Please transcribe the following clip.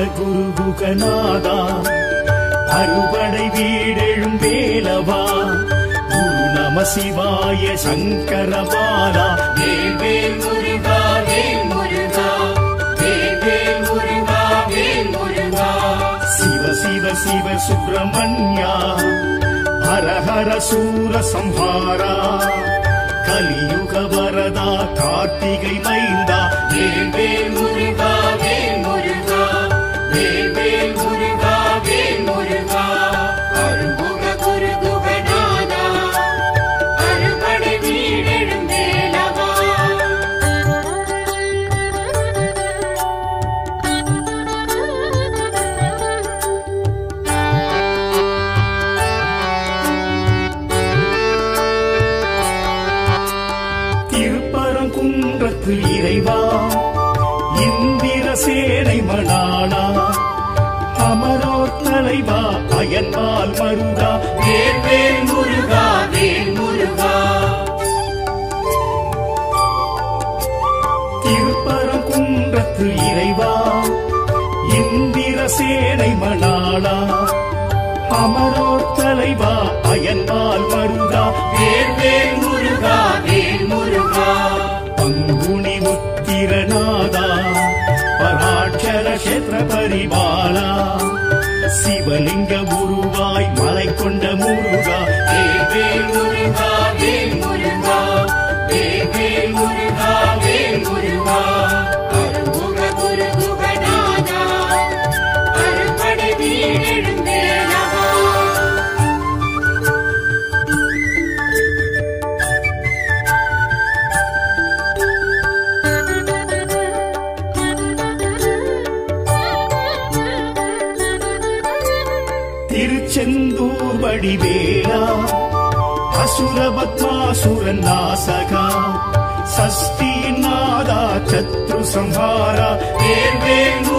குருகுகநாதா அறுபடை வீடெழும் வேலவா குரு நம சிவாய சங்கரபாலா வேல் வேல் முருகா வேல் முருகா வேல் வேல் முருகா வேல் முருகா சிவ சிவ சிவ சுப்பிரமணியா ஹர ஹர சூர சம்ஹாரா கலியுக வரதா கார்த்திகை மைந்தா வேல் வேல் முருகா வேல் முருகா வேல் வேல் முருகா வேல் முருகா அருள்முக குரு குகநாதா அறுபடை வீடெழும் வேலவா திருப்பரங்குன்றத்து இறைவா இந்திர சேனை மணாளா அமரோர் தலைவா அயன்பால் மருகா வேல் வேல் முருகா வேல் முருகா திருப்பரங்குன்றத்து இறைவா இந்திர சேனை மணாளா அமரோர் தலைவா அயன்பால் மருகா வேல் வேல் முருகா வேல் முருகா பங்குனி உத்திரநாதா பராட்சர கஷேத்திர பரிபாலா சிவலிங்க உருவாய் மலை கொண்ட முருகா வேல் வேல் முருகா வேல் முருகா வேல் வேல் முருகா வேல் முருகா அருள்முக குரு குகநாதா அறுபடை வீடெழும் வேலவா திருச்செந்தூர் வடிவேலா அசுரபத்மாசுரன் நாசகா சஷ்டிநாதா சத்ரு சம்ஹாரா வேல் வேல்